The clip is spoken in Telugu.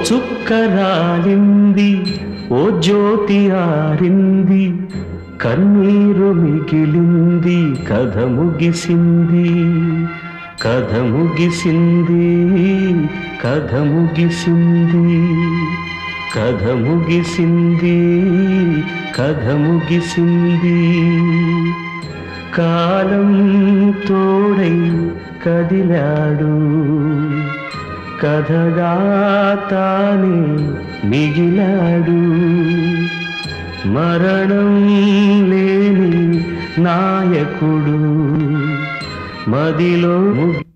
చుక్క రాలింది ఓ జ్యోతి ఆరింది కన్నీరు మిగిలింది కథ ముగిసింది కథ ముగిసింది కథ ముగిసింది కథ ముగిసింది కథ ముగిసింది కాలం తోడై కదిలాడు కథగా తానే మిగిలాడు మరణం లేని నాయకుడు మదిలో ముగి